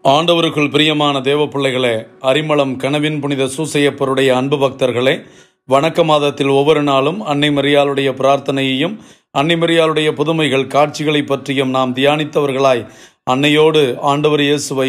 ஆண்டவருக்குள் பிரியமான தேவ பிள்ளைகளே அரிமளம் கனவின் புனித சூசையப்பருடைய அன்பு பக்தர்களே வணக்க மாதத்தில் ஒவ்வொரு நாளும் அன்னை மரியாளுடைய பிரார்த்தனையையும் அன்னை மரியாளுடைய புதுமைகள் காட்சிகளை பற்றியும் நாம் தியானித்தவர்களாய் அன்னையோடு ஆண்டவர் இயேசுவை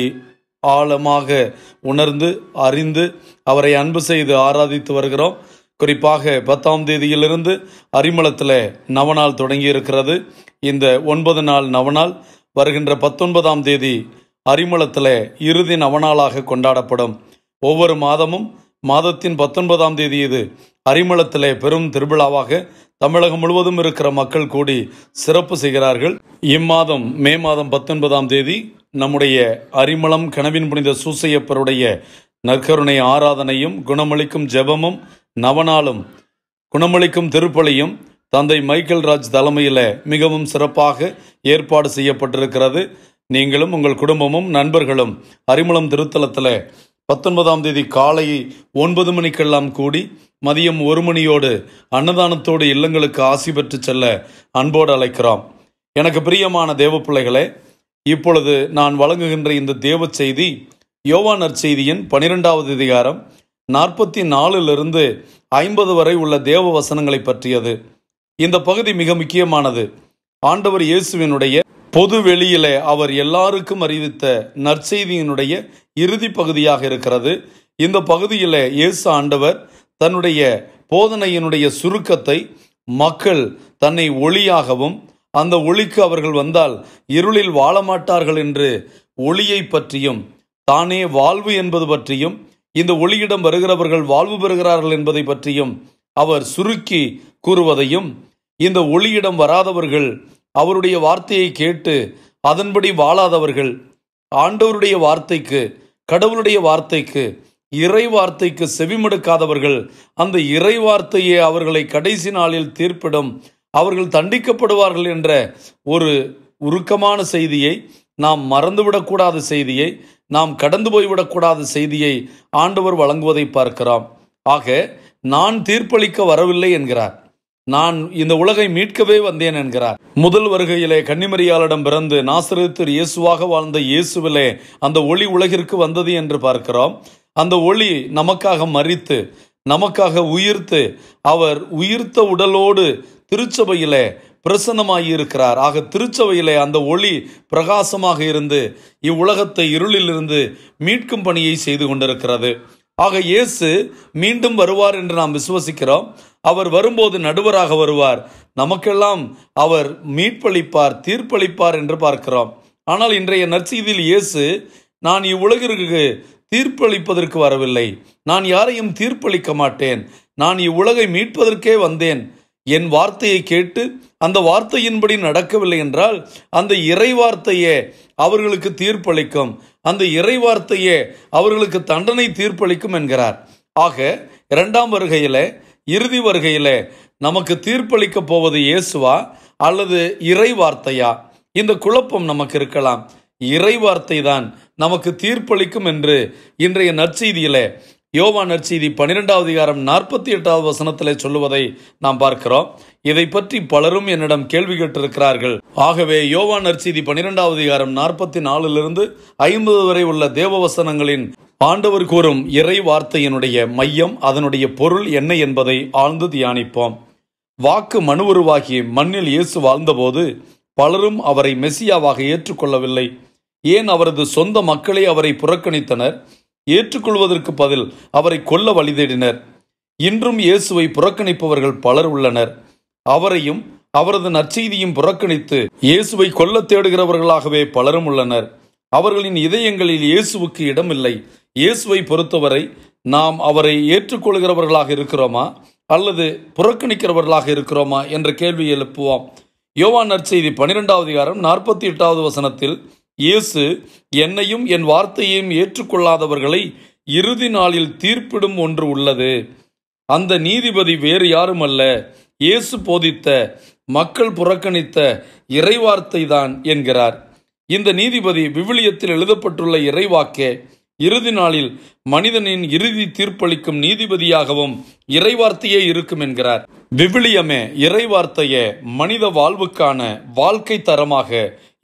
ஆழமாக உணர்ந்து அறிந்து அவரை அன்பு செய்து ஆராதித்து வருகிறோம் குறிப்பாக பத்தாம் தேதியிலிருந்து அரிமளத்தில் நவநாள் தொடங்கி இருக்கிறது இந்த ஒன்பது நாள் நவநாள் வருகின்ற பத்தொன்பதாம் தேதி அரிமளத்தில் இறுதி நவநாளாக கொண்டாடப்படும் ஒவ்வொரு மாதமும் மாதத்தின் பத்தொன்பதாம் தேதி இது அரிமளத்திலே பெரும் திருவிழாவாக தமிழகம் முழுவதும் இருக்கிற மக்கள் கூடி சிறப்பு செய்கிறார்கள் இம்மாதம் மே மாதம் பத்தொன்பதாம் தேதி நம்முடைய அரிமளம் கனவின் புனித சூசையப்பருடைய நற்கருணை ஆராதனையும் குணமளிக்கும் ஜெபமும் நவநாளும் குணமளிக்கும் திருப்பலியும் தந்தை மைக்கேல் ராஜ் தலைமையில் மிகவும் சிறப்பாக ஏற்பாடு செய்யப்பட்டிருக்கிறது நீங்களும் உங்கள் குடும்பமும் நண்பர்களும் அரிமளம் திருத்தலத்தில் பத்தொன்பதாம் தேதி காலை ஒன்பது மணிக்கெல்லாம் கூடி மதியம் ஒரு மணியோடு அன்னதானத்தோடு இல்லங்களுக்கு ஆசி பெற்று செல்ல அன்போடு அழைக்கிறோம் எனக்கு பிரியமான தேவ பிள்ளைகளே இப்பொழுது நான் வழங்குகின்ற இந்த தேவ செய்தி யோவா நற்செய்தியின் பனிரெண்டாவது அதிகாரம் நாற்பத்தி நாலிலிருந்து ஐம்பது வரை உள்ள தேவ வசனங்களை பற்றியது இந்த பகுதி மிக முக்கியமானது ஆண்டவர் இயேசுவினுடைய பொது வெளியிலே அவர் எல்லாருக்கும் அறிவித்த நற்செய்தியினுடைய இறுதி பகுதியாக இருக்கிறது இந்த பகுதியிலே இயேசு ஆண்டவர் தன்னுடைய போதனையினுடைய சுருக்கத்தை மக்கள் தன்னை ஒளியாகவும் அந்த ஒளிக்கு அவர்கள் வந்தால் இருளில் வாழ மாட்டார்கள் என்று ஒளியை பற்றியும் தானே வாழ்வு என்பது பற்றியும் இந்த ஒளியிடம் வருகிறவர்கள் வாழ்வு பெறுகிறார்கள் என்பதை பற்றியும் அவர் சுருக்கி கூறுவதையும் இந்த ஒளியிடம் வராதவர்கள் அவருடைய வார்த்தையை கேட்டு அதன்படி வாழாதவர்கள் ஆண்டவருடைய வார்த்தைக்கு கடவுளுடைய வார்த்தைக்கு இறை வார்த்தைக்கு செவிமடுக்காதவர்கள் அந்த இறை வார்த்தையே அவர்களை கடைசி நாளில் தீர்ப்பிடும் அவர்கள் தண்டிக்கப்படுவார்கள் என்ற ஒரு உருக்கமான செய்தியை நாம் மறந்துவிடக்கூடாத செய்தியை நாம் கடந்து போய்விடக்கூடாத செய்தியை ஆண்டவர் வழங்குவதை பார்க்கிறோம் ஆக நான் தீர்ப்பளிக்க வரவில்லை என்கிறார் நான் இந்த உலகை மீட்கவே வந்தேன் என்கிறார் முதல் வருகையிலே கன்னிமரியாளிடம் பிறந்து நாசரத்தில் இயேசுவாக வாழ்ந்த இயேசுவிலே அந்த ஒளி உலகிற்கு வந்தது என்று பார்க்கிறோம் அந்த ஒளி நமக்காக மறித்து நமக்காக உயிர்த்து அவர் உயிர்த்த உடலோடு திருச்சபையிலே பிரசன்னமாகி இருக்கிறார் ஆக திருச்சபையிலே அந்த ஒளி பிரகாசமாக இருந்து இவ்வுலகத்தை இருளிலிருந்து மீட்கும் பணியை செய்து கொண்டிருக்கிறது ஆக இயேசு மீண்டும் வருவார் என்று நாம் விசுவசிக்கிறோம் அவர் வரும்போது நடுவராக வருவார் நமக்கெல்லாம் அவர் மீட்பளிப்பார் தீர்ப்பளிப்பார் என்று பார்க்கிறோம் ஆனால் இன்றைய நற்செய்தியில் இயேசு நான் இவ்வுலகிற்கு தீர்ப்பளிப்பதற்கு வரவில்லை நான் யாரையும் தீர்ப்பளிக்க மாட்டேன் நான் இவ்வுலகை மீட்பதற்கே வந்தேன் என் வார்த்தையை கேட்டு அந்த வார்த்தையின்படி நடக்கவில்லை என்றால் அந்த இறை வார்த்தையே அவர்களுக்கு தீர்ப்பளிக்கும் அந்த இறை வார்த்தையே அவர்களுக்கு தண்டனை தீர்ப்பளிக்கும் என்கிறார் ஆக இரண்டாம் வருகையில இறுதி வருகையில நமக்கு தீர்ப்பளிக்க போவது இயேசுவா அல்லது இறை வார்த்தையா இந்த குழப்பம் நமக்கு இருக்கலாம் இறை வார்த்தை தான் நமக்கு தீர்ப்பளிக்கும் என்று இன்றைய நற்செய்தியில யோவா நற்செய்தி பன்னிரெண்டாவது அதிகாரம் நாற்பத்தி எட்டாவது வசனத்தில் சொல்லுவதை நாம் பார்க்கிறோம் இதை பற்றி பலரும் என்னிடம் கேள்வி கேட்டிருக்கிறார்கள் ஆகவே யோவா நற்செய்தி பன்னிரெண்டாவது அதிகாரம் நாற்பத்தி நாலிலிருந்து ஐம்பது வரை உள்ள தேவ வசனங்களின் ஆண்டவர் கூறும் இறை வார்த்தையினுடைய மையம் அதனுடைய பொருள் என்ன என்பதை ஆழ்ந்து தியானிப்போம் வாக்கு மனு உருவாகி மண்ணில் இயேசு வாழ்ந்தபோது பலரும் அவரை மெசியாவாக ஏற்றுக்கொள்ளவில்லை ஏன் அவரது சொந்த மக்களே அவரை புறக்கணித்தனர் ஏற்றுக்கொள்வதற்கு பதில் அவரை கொல்ல வழிதேடினர் இன்றும் இயேசுவை புறக்கணிப்பவர்கள் பலர் உள்ளனர் அவரையும் அவரது நற்செய்தியும் புறக்கணித்து இயேசுவை கொல்ல தேடுகிறவர்களாகவே பலரும் உள்ளனர் அவர்களின் இதயங்களில் இயேசுவுக்கு இடமில்லை இயேசுவை பொறுத்தவரை நாம் அவரை ஏற்றுக்கொள்கிறவர்களாக இருக்கிறோமா அல்லது புறக்கணிக்கிறவர்களாக இருக்கிறோமா என்ற கேள்வி எழுப்புவோம் யோவான் நற்செய்தி பனிரெண்டாவது அதிகாரம் நாற்பத்தி எட்டாவது வசனத்தில் இயேசு என்னையும் என் வார்த்தையையும் ஏற்றுக்கொள்ளாதவர்களை இறுதி நாளில் தீர்ப்பிடும் ஒன்று உள்ளது அந்த நீதிபதி வேறு யாரும் அல்ல இயேசு போதித்த மக்கள் புறக்கணித்த இறைவார்த்தை தான் என்கிறார் இந்த நீதிபதி விவிலியத்தில் எழுதப்பட்டுள்ள இறைவாக்கே இறுதி நாளில் மனிதனின் இறுதி தீர்ப்பளிக்கும் நீதிபதியாகவும் இறைவார்த்தையே இருக்கும் என்கிறார் விவிலியமே இறைவார்த்தையே மனித வாழ்வுக்கான வாழ்க்கை தரமாக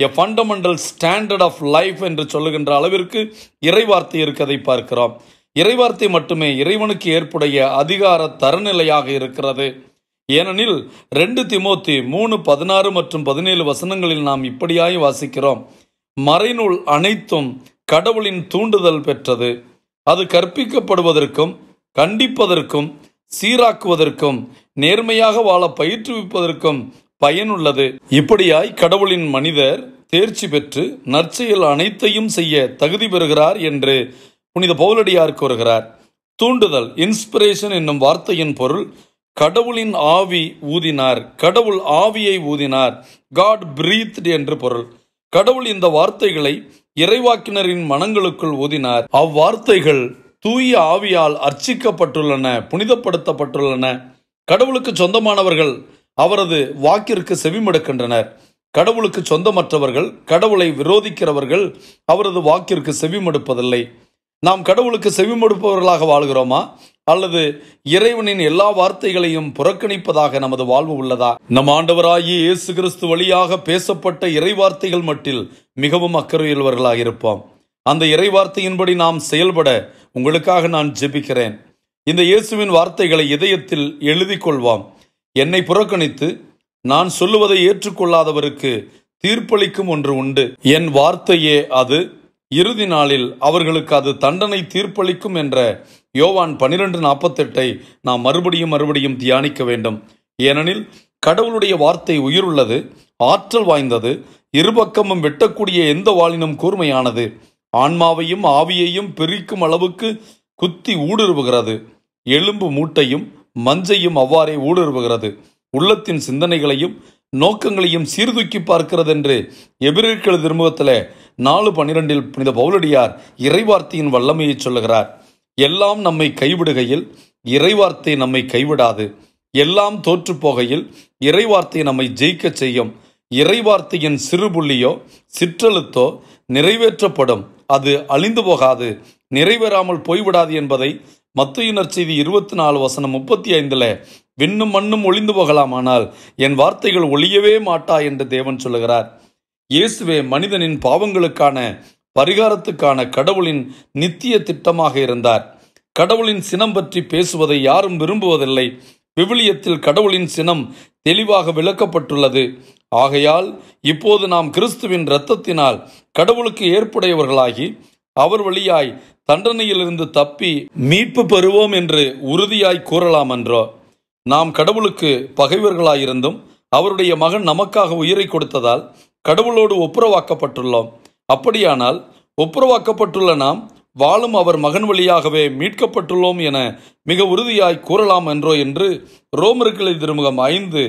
a fundamental standard of life என்று சொல்லுகின்ற அளவிற்கு இறைவார்த்தை இருக்கதை பார்க்கிறோம் இறைவார்த்தை மட்டுமே இறைவனுக்கு ஏற்புடைய அதிகார தரநிலையாக இருக்கிறது ஏனெனில் ரெண்டு திமோத்தி மூணு பதினாறு மற்றும் பதினேழு வசனங்களில் நாம் இப்படியாய் வாசிக்கிறோம் மறைநூல் அனைத்தும் கடவுளின் தூண்டுதல் பெற்றது அது கற்பிக்கப்படுவதற்கும் கண்டிப்பதற்கும் சீராக்குவதற்கும் நேர்மையாக வாழ பயிற்றுவிப்பதற்கும் பயனுள்ளது இப்படியாய் கடவுளின் மனிதர் தேர்ச்சி பெற்று நற்செயல் அனைத்தையும் செய்ய தகுதி பெறுகிறார் என்று புனித பவுலடியார் கூறுகிறார் தூண்டுதல் இன்ஸ்பிரேஷன் என்னும் வார்த்தையின் பொருள் கடவுளின் ஆவி ஊதினார் கடவுள் ஆவியை ஊதினார் காட் பிரீத்ட் என்று பொருள் கடவுள் இந்த வார்த்தைகளை இறைவாக்கினரின் மனங்களுக்குள் ஊதினார் அவ்வார்த்தைகள் தூய ஆவியால் அர்ச்சிக்கப்பட்டுள்ளன புனிதப்படுத்தப்பட்டுள்ளன கடவுளுக்கு சொந்தமானவர்கள் அவரது வாக்கிற்கு செவிமடுக்கின்றனர் கடவுளுக்கு சொந்தமற்றவர்கள் கடவுளை விரோதிக்கிறவர்கள் அவரது வாக்கிற்கு செவிமடுப்பதில்லை நாம் கடவுளுக்கு செவிமடுப்பவர்களாக வாழ்கிறோமா அல்லது இறைவனின் எல்லா வார்த்தைகளையும் புறக்கணிப்பதாக நமது வாழ்வு உள்ளதா நம் ஆண்டவராகிய இயேசு கிறிஸ்து வழியாக பேசப்பட்ட இறைவார்த்தைகள் மட்டில் மிகவும் அக்கறையுள்ளவர்களாக இருப்போம் அந்த இறைவார்த்தையின்படி நாம் செயல்பட உங்களுக்காக நான் ஜெபிக்கிறேன் இந்த இயேசுவின் வார்த்தைகளை இதயத்தில் எழுதி கொள்வோம் என்னை புறக்கணித்து நான் சொல்லுவதை ஏற்றுக்கொள்ளாதவருக்கு தீர்ப்பளிக்கும் ஒன்று உண்டு என் வார்த்தையே அது இறுதி நாளில் அவர்களுக்கு அது தண்டனை தீர்ப்பளிக்கும் என்ற யோவான் பனிரெண்டு நாற்பத்தெட்டை நாம் மறுபடியும் மறுபடியும் தியானிக்க வேண்டும் ஏனெனில் கடவுளுடைய வார்த்தை உயிருள்ளது ஆற்றல் வாய்ந்தது இருபக்கமும் வெட்டக்கூடிய எந்த வாளினும் கூர்மையானது ஆன்மாவையும் ஆவியையும் பிரிக்கும் அளவுக்கு குத்தி ஊடுருவுகிறது எலும்பு மூட்டையும் மஞ்சையும் அவ்வாறே ஊடுருவுகிறது உள்ளத்தின் சிந்தனைகளையும் நோக்கங்களையும் சீர்தூக்கி பார்க்கிறது என்று எபிரேற்கள் திருமுகத்தில் நாலு பன்னிரெண்டில் புனித பவுலடியார் இறைவார்த்தையின் வல்லமையை சொல்லுகிறார் எல்லாம் நம்மை கைவிடுகையில் இறைவார்த்தை நம்மை கைவிடாது எல்லாம் தோற்று போகையில் இறைவார்த்தை நம்மை ஜெயிக்க செய்யும் இறைவார்த்தையின் சிறுபுள்ளியோ சிற்றெழுத்தோ நிறைவேற்றப்படும் அது அழிந்து போகாது நிறைவேறாமல் போய்விடாது என்பதை மத்திய நற்செய்தி இருபத்தி நாலு வசனம் முப்பத்தி ஐந்துல விண்ணும் மண்ணும் ஒளிந்து போகலாமானால் என் வார்த்தைகள் ஒளியவே மாட்டா என்று தேவன் சொல்லுகிறார் இயேசுவே மனிதனின் பாவங்களுக்கான பரிகாரத்துக்கான கடவுளின் நித்திய திட்டமாக இருந்தார் கடவுளின் சினம் பற்றி பேசுவதை யாரும் விரும்புவதில்லை விவிலியத்தில் கடவுளின் சினம் தெளிவாக விளக்கப்பட்டுள்ளது ஆகையால் இப்போது நாம் கிறிஸ்துவின் இரத்தத்தினால் கடவுளுக்கு ஏற்புடையவர்களாகி அவர் வழியாய் தண்டனையிலிருந்து தப்பி மீட்பு பெறுவோம் என்று உறுதியாய் கூறலாம் என்றோ நாம் கடவுளுக்கு பகைவர்களாயிருந்தும் அவருடைய மகன் நமக்காக உயிரை கொடுத்ததால் கடவுளோடு ஒப்புரவாக்கப்பட்டுள்ளோம் அப்படியானால் ஒப்புரவாக்கப்பட்டுள்ள நாம் வாழும் அவர் மகன் வழியாகவே மீட்கப்பட்டுள்ளோம் என மிக உறுதியாய் கூறலாம் என்றோ என்று ரோமர்களை திருமுகம் ஐந்து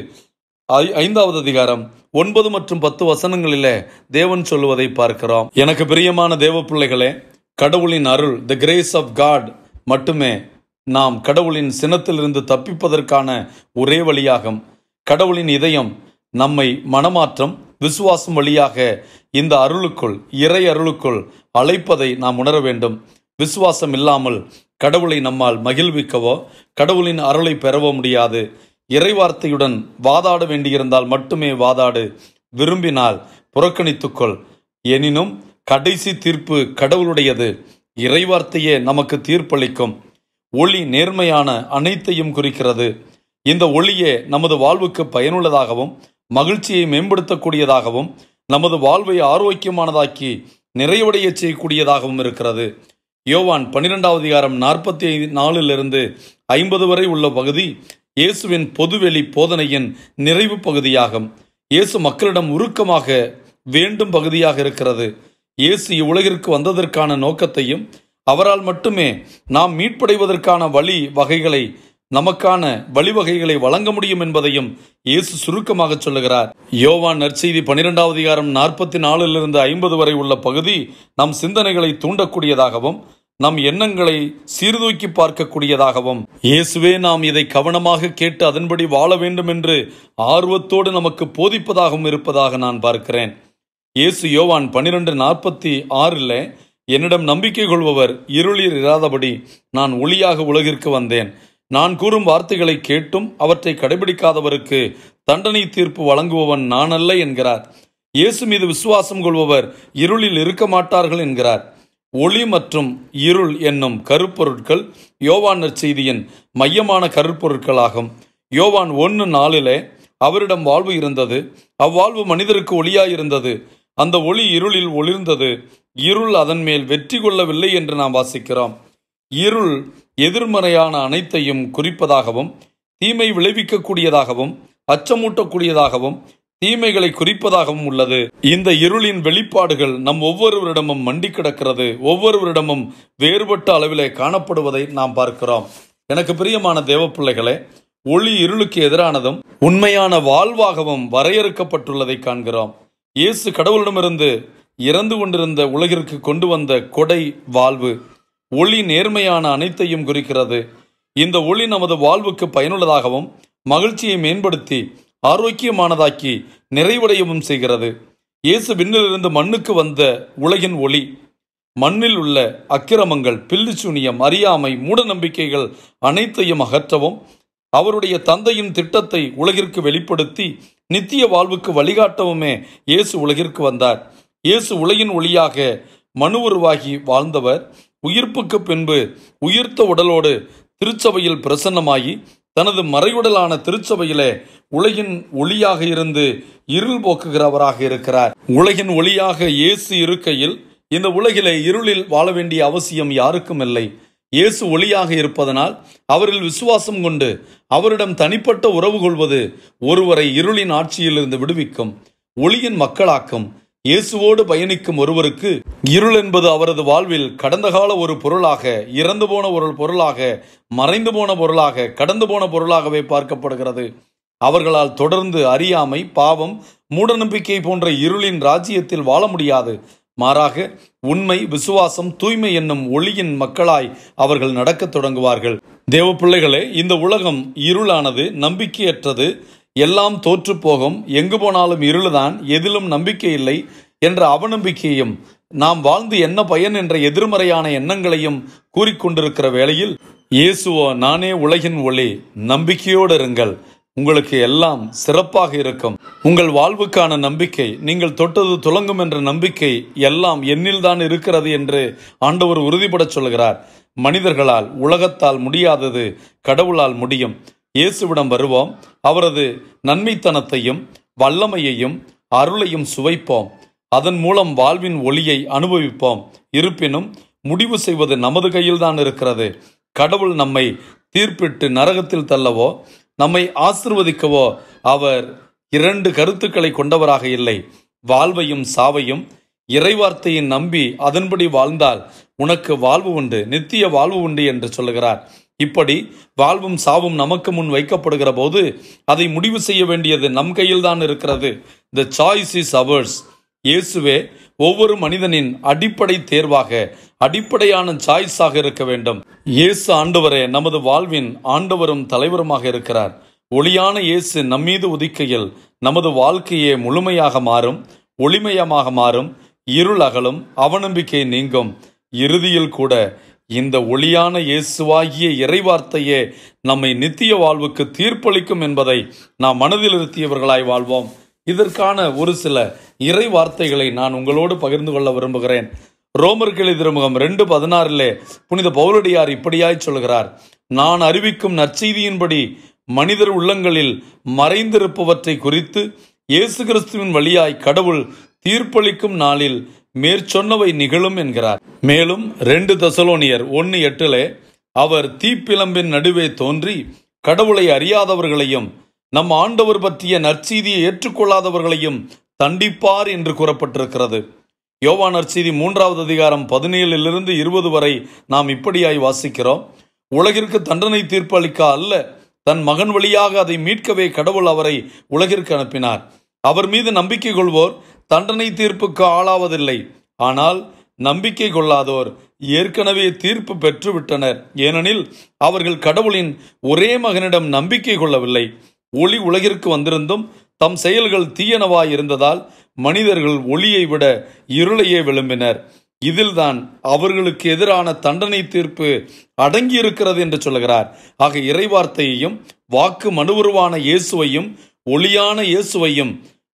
ஐ- ஐந்தாவது அதிகாரம் ஒன்பது மற்றும் பத்து வசனங்களிலே தேவன் சொல்லுவதை பார்க்கிறோம் எனக்கு பிரியமான தேவ பிள்ளைகளே கடவுளின் அருள் த கிரேஸ் ஆஃப் காட் மட்டுமே நாம் கடவுளின் சினத்திலிருந்து தப்பிப்பதற்கான ஒரே வழியாகும் கடவுளின் இதயம் நம்மை மனமாற்றம் விசுவாசம் வழியாக இந்த அருளுக்குள் இறை அருளுக்குள் அழைப்பதை நாம் உணர வேண்டும் விசுவாசம் இல்லாமல் கடவுளை நம்மால் மகிழ்விக்கவோ கடவுளின் அருளை பெறவோ முடியாது இறைவார்த்தையுடன் வாதாட வேண்டியிருந்தால் மட்டுமே வாதாடு விரும்பினால் புறக்கணித்துக்கொள் எனினும் கடைசி தீர்ப்பு கடவுளுடையது இறைவார்த்தையே நமக்கு தீர்ப்பளிக்கும் ஒளி நேர்மையான அனைத்தையும் குறிக்கிறது இந்த ஒளியே நமது வாழ்வுக்கு பயனுள்ளதாகவும் மகிழ்ச்சியை மேம்படுத்தக்கூடியதாகவும் நமது வாழ்வை ஆரோக்கியமானதாக்கி நிறைவடைய செய்யக்கூடியதாகவும் இருக்கிறது யோவான் பன்னிரெண்டாவது அதிகாரம் நாற்பத்தி நாலிலிருந்து ஐம்பது வரை உள்ள பகுதி இயேசுவின் பொதுவெளி போதனையின் நிறைவு பகுதியாகும் இயேசு மக்களிடம் உருக்கமாக வேண்டும் பகுதியாக இருக்கிறது இயேசு இவ்வுலகிற்கு வந்ததற்கான நோக்கத்தையும் அவரால் மட்டுமே நாம் மீட்படைவதற்கான வழி வகைகளை நமக்கான வழிவகைகளை வழங்க முடியும் என்பதையும் இயேசு சுருக்கமாக சொல்லுகிறார் யோவான் நற்செய்தி பனிரெண்டாவது அதிகாரம் நாற்பத்தி நாலிலிருந்து ஐம்பது வரை உள்ள பகுதி நம் சிந்தனைகளை தூண்டக்கூடியதாகவும் நம் எண்ணங்களை சீர்தூக்கி பார்க்கக்கூடியதாகவும் இயேசுவே நாம் இதை கவனமாக கேட்டு அதன்படி வாழ வேண்டும் என்று ஆர்வத்தோடு நமக்கு போதிப்பதாகவும் இருப்பதாக நான் பார்க்கிறேன் இயேசு யோவான் பன்னிரெண்டு நாற்பத்தி ஆறில் என்னிடம் நம்பிக்கை கொள்பவர் இருளில் இராதபடி நான் ஒளியாக உலகிற்கு வந்தேன் நான் கூறும் வார்த்தைகளை கேட்டும் அவற்றை கடைபிடிக்காதவருக்கு தண்டனை தீர்ப்பு வழங்குபவன் நான் அல்ல என்கிறார் இயேசு மீது விசுவாசம் கொள்பவர் இருளில் இருக்க மாட்டார்கள் என்கிறார் ஒளி மற்றும் இருள் என்னும் கருப்பொருட்கள் யோவான் நற்செய்தியின் மையமான கருப்பொருட்களாகும் யோவான் ஒன்று நாளிலே அவரிடம் வாழ்வு இருந்தது அவ்வாழ்வு மனிதருக்கு ஒளியாயிருந்தது அந்த ஒளி இருளில் ஒளிர்ந்தது இருள் அதன் மேல் வெற்றி கொள்ளவில்லை என்று நாம் வாசிக்கிறோம் இருள் எதிர்மறையான அனைத்தையும் குறிப்பதாகவும் தீமை விளைவிக்கக்கூடியதாகவும் அச்சமூட்டக்கூடியதாகவும் தீமைகளை குறிப்பதாகவும் உள்ளது இந்த இருளின் வெளிப்பாடுகள் நம் ஒவ்வொருவரிடமும் மண்டி கிடக்கிறது ஒவ்வொருவரிடமும் வேறுபட்ட அளவிலே காணப்படுவதை நாம் பார்க்கிறோம் எனக்கு பிரியமான தேவ பிள்ளைகளே ஒளி இருளுக்கு எதிரானதும் உண்மையான வாழ்வாகவும் வரையறுக்கப்பட்டுள்ளதை காண்கிறோம் இயேசு கடவுளிடமிருந்து இறந்து கொண்டிருந்த உலகிற்கு கொண்டு வந்த கொடை வாழ்வு ஒளி நேர்மையான அனைத்தையும் குறிக்கிறது இந்த ஒளி நமது வாழ்வுக்கு பயனுள்ளதாகவும் மகிழ்ச்சியை மேம்படுத்தி ஆரோக்கியமானதாக்கி நிறைவடையவும் செய்கிறது இயேசு விண்ணிலிருந்து மண்ணுக்கு வந்த உலகின் ஒளி மண்ணில் உள்ள அக்கிரமங்கள் பில்லிசூனியம் அறியாமை மூடநம்பிக்கைகள் அனைத்தையும் அகற்றவும் அவருடைய தந்தையின் திட்டத்தை உலகிற்கு வெளிப்படுத்தி நித்திய வாழ்வுக்கு வழிகாட்டவுமே இயேசு உலகிற்கு வந்தார் இயேசு உலகின் ஒளியாக மனு உருவாகி வாழ்ந்தவர் உயிர்ப்புக்கு பின்பு உயிர்த்த உடலோடு திருச்சபையில் பிரசன்னமாகி தனது மறைவுடலான திருச்சபையிலே உலகின் ஒளியாக இருந்து இருள் போக்குகிறவராக இருக்கிறார் உலகின் ஒளியாக இயேசு இருக்கையில் இந்த உலகிலே இருளில் வாழ வேண்டிய அவசியம் யாருக்கும் இல்லை இயேசு ஒளியாக இருப்பதனால் அவரில் விசுவாசம் கொண்டு அவரிடம் தனிப்பட்ட உறவு கொள்வது ஒருவரை இருளின் ஆட்சியிலிருந்து விடுவிக்கும் ஒளியின் மக்களாக்கும் இயேசுவோடு பயணிக்கும் ஒருவருக்கு இருள் என்பது அவரது வாழ்வில் கடந்த கால ஒரு பொருளாக இறந்து போன ஒரு பொருளாக மறைந்து போன பொருளாக கடந்து போன பொருளாகவே பார்க்கப்படுகிறது அவர்களால் தொடர்ந்து அறியாமை பாவம் மூடநம்பிக்கை போன்ற இருளின் ராஜ்யத்தில் வாழ முடியாது மாறாக உண்மை விசுவாசம் தூய்மை என்னும் ஒளியின் மக்களாய் அவர்கள் நடக்கத் தொடங்குவார்கள் தேவ பிள்ளைகளே இந்த உலகம் இருளானது நம்பிக்கையற்றது எல்லாம் தோற்று போகும் எங்கு போனாலும் இருளுதான் எதிலும் நம்பிக்கை இல்லை என்ற அவநம்பிக்கையும் நாம் வாழ்ந்து என்ன பயன் என்ற எதிர்மறையான எண்ணங்களையும் கூறிக்கொண்டிருக்கிற வேளையில் இயேசுவோ நானே உலகின் ஒளி நம்பிக்கையோடு இருங்கள் உங்களுக்கு எல்லாம் சிறப்பாக இருக்கும் உங்கள் வாழ்வுக்கான நம்பிக்கை நீங்கள் தொட்டது துலங்கும் என்ற நம்பிக்கை எல்லாம் என்னில்தான் இருக்கிறது என்று ஆண்டவர் உறுதிபடச் சொல்கிறார் மனிதர்களால் உலகத்தால் முடியாதது கடவுளால் முடியும் இயேசுவிடம் வருவோம் அவரது நன்மைத்தனத்தையும் வல்லமையையும் அருளையும் சுவைப்போம் அதன் மூலம் வாழ்வின் ஒளியை அனுபவிப்போம் இருப்பினும் முடிவு செய்வது நமது கையில்தான் இருக்கிறது கடவுள் நம்மை தீர்ப்பிட்டு நரகத்தில் தள்ளவோ நம்மை ஆசிர்வதிக்கவோ அவர் இரண்டு கருத்துக்களை கொண்டவராக இல்லை வாழ்வையும் சாவையும் இறைவார்த்தையின் நம்பி அதன்படி வாழ்ந்தால் உனக்கு வாழ்வு உண்டு நித்திய வாழ்வு உண்டு என்று சொல்லுகிறார் இப்படி வாழ்வும் சாவும் நமக்கு முன் வைக்கப்படுகிற போது அதை முடிவு செய்ய வேண்டியது நம் கையில்தான் இருக்கிறது த சாய்ஸ் இஸ் அவர்ஸ் இயேசுவே ஒவ்வொரு மனிதனின் அடிப்படை தேர்வாக அடிப்படையான சாய்ஸாக இருக்க வேண்டும் இயேசு ஆண்டவரே நமது வாழ்வின் ஆண்டவரும் தலைவருமாக இருக்கிறார் ஒளியான இயேசு நம்மீது உதிக்கையில் நமது வாழ்க்கையே முழுமையாக மாறும் ஒளிமயமாக மாறும் இருள் அகலும் அவநம்பிக்கை நீங்கும் இறுதியில் கூட இந்த ஒளியான இயேசுவாகிய இறைவார்த்தையே நம்மை நித்திய வாழ்வுக்கு தீர்ப்பளிக்கும் என்பதை நாம் மனதில் இருத்தியவர்களாய் வாழ்வோம் இதற்கான ஒரு சில இறை வார்த்தைகளை நான் உங்களோடு பகிர்ந்து கொள்ள விரும்புகிறேன் ரோமர் கிளை திருமுகம் ரெண்டு பதினாறிலே புனித பவுலடியார் இப்படியாய் சொல்கிறார் நான் அறிவிக்கும் நற்செய்தியின்படி மனிதர் உள்ளங்களில் மறைந்திருப்பவற்றை குறித்து இயேசு கிறிஸ்துவின் வழியாய் கடவுள் தீர்ப்பளிக்கும் நாளில் மேற்சொன்னவை நிகழும் என்கிறார் மேலும் ரெண்டு தசலோனியர் ஒன்னு எட்டிலே அவர் தீப்பிழம்பின் நடுவே தோன்றி கடவுளை அறியாதவர்களையும் நம் ஆண்டவர் பற்றிய நற்செய்தியை ஏற்றுக்கொள்ளாதவர்களையும் தண்டிப்பார் என்று கூறப்பட்டிருக்கிறது யோவா நற்செய்தி மூன்றாவது அதிகாரம் பதினேழிலிருந்து இருபது வரை நாம் இப்படியாய் வாசிக்கிறோம் உலகிற்கு தண்டனை தீர்ப்பு அளிக்க அல்ல தன் மகன் வழியாக அதை மீட்கவே கடவுள் அவரை உலகிற்கு அனுப்பினார் அவர் மீது நம்பிக்கை கொள்வோர் தண்டனை தீர்ப்புக்கு ஆளாவதில்லை ஆனால் நம்பிக்கை கொள்ளாதோர் ஏற்கனவே தீர்ப்பு பெற்றுவிட்டனர் ஏனெனில் அவர்கள் கடவுளின் ஒரே மகனிடம் நம்பிக்கை கொள்ளவில்லை ஒளி உலகிற்கு வந்திருந்தும் தம் செயல்கள் தீயனவாய் இருந்ததால் மனிதர்கள் ஒளியை விட இருளையே விளம்பினர் இதில்தான் அவர்களுக்கு எதிரான தண்டனை தீர்ப்பு அடங்கியிருக்கிறது என்று சொல்கிறார் ஆக இறைவார்த்தையையும் வாக்கு மனுவுருவான இயேசுவையும் ஒளியான இயேசுவையும்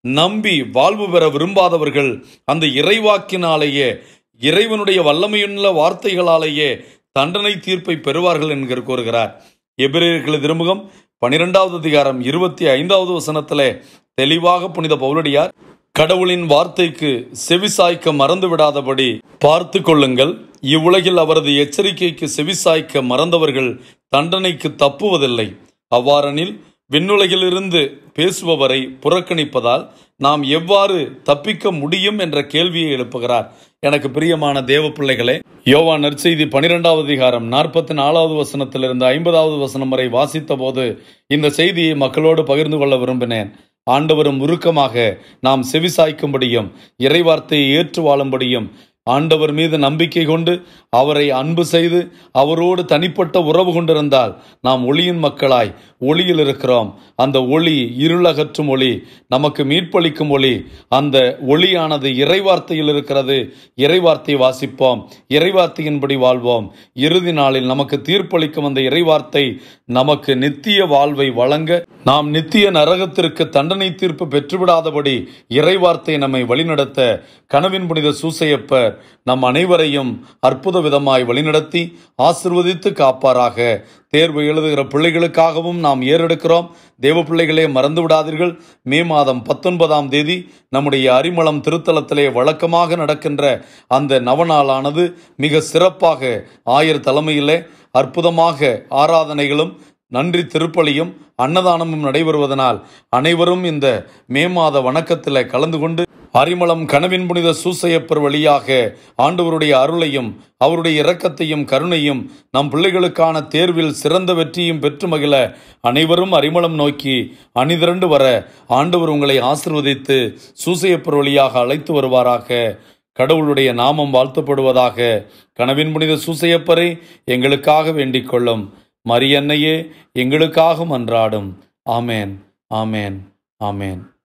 நம்பி வாழ்வு பெற விரும்பாதவர்கள் அந்த இறைவாக்கினாலேயே இறைவனுடைய வல்லமையுள்ள வார்த்தைகளாலேயே தண்டனை தீர்ப்பை பெறுவார்கள் என்கிற கூறுகிறார் எபிரேயர்கள் திருமுகம் பனிரெண்டாவது அதிகாரம் இருபத்தி ஐந்தாவது வசனத்திலே தெளிவாக புனித பவுலடியார் கடவுளின் வார்த்தைக்கு செவிசாய்க்க மறந்து விடாதபடி பார்த்து கொள்ளுங்கள் இவ்வுலகில் அவரது எச்சரிக்கைக்கு செவிசாய்க்க மறந்தவர்கள் தண்டனைக்கு தப்புவதில்லை அவ்வாறெனில் விண்ணுலகிலிருந்து பேசுபவரை புறக்கணிப்பதால் நாம் எவ்வாறு தப்பிக்க முடியும் என்ற கேள்வியை எழுப்புகிறார் எனக்கு பிரியமான தேவ பிள்ளைகளே யோவா நற்செய்தி பனிரெண்டாவது அதிகாரம் நாற்பத்தி நாலாவது வசனத்திலிருந்து ஐம்பதாவது வசனம் வரை வாசித்த போது இந்த செய்தியை மக்களோடு பகிர்ந்து கொள்ள விரும்பினேன் ஆண்டவரும் உருக்கமாக நாம் செவிசாய்க்கும்படியும் இறைவார்த்தையை ஏற்று வாழும்படியும் ஆண்டவர் மீது நம்பிக்கை கொண்டு அவரை அன்பு செய்து அவரோடு தனிப்பட்ட உறவு கொண்டிருந்தால் நாம் ஒளியின் மக்களாய் ஒளியில் இருக்கிறோம் அந்த ஒளி இருளகற்றும் ஒளி நமக்கு மீட்பளிக்கும் ஒளி அந்த ஒளியானது இறைவார்த்தையில் இருக்கிறது இறைவார்த்தையை வாசிப்போம் இறைவார்த்தையின்படி வாழ்வோம் இறுதி நாளில் நமக்கு தீர்ப்பளிக்கும் அந்த இறைவார்த்தை நமக்கு நித்திய வாழ்வை வழங்க நாம் நித்திய நரகத்திற்கு தண்டனை தீர்ப்பு பெற்றுவிடாதபடி இறைவார்த்தை நம்மை வழிநடத்த கனவின் புனித சூசையப்பர் நம் அனைவரையும் அற்புத விதமாய் வழிநடத்தி ஆசிர்வதித்து காப்பாராக தேர்வு எழுதுகிற பிள்ளைகளுக்காகவும் நாம் ஏறெடுக்கிறோம் தேவ பிள்ளைகளே மறந்து விடாதீர்கள் மே மாதம் பத்தொன்பதாம் தேதி நம்முடைய அரிமளம் திருத்தலத்திலே வழக்கமாக நடக்கின்ற அந்த நவநாளானது மிக சிறப்பாக ஆயர் தலைமையிலே அற்புதமாக ஆராதனைகளும் நன்றி திருப்பலியும் அன்னதானமும் நடைபெறுவதனால் அனைவரும் இந்த மே மாத வணக்கத்தில் கலந்து கொண்டு அரிமளம் கனவின் புனித சூசையப்பர் வழியாக ஆண்டவருடைய அருளையும் அவருடைய இரக்கத்தையும் கருணையும் நம் பிள்ளைகளுக்கான தேர்வில் சிறந்த வெற்றியும் பெற்று மகிழ அனைவரும் அரிமளம் நோக்கி அணிதிரண்டு வர ஆண்டவர் உங்களை ஆசிர்வதித்து சூசையப்பர் வழியாக அழைத்து வருவாராக கடவுளுடைய நாமம் வாழ்த்தப்படுவதாக கனவின் புனித சூசையப்பரை எங்களுக்காக வேண்டிக் கொள்ளும் மரியன்னையே எங்களுக்காக மன்றாடும் ஆமேன் ஆமேன் ஆமேன்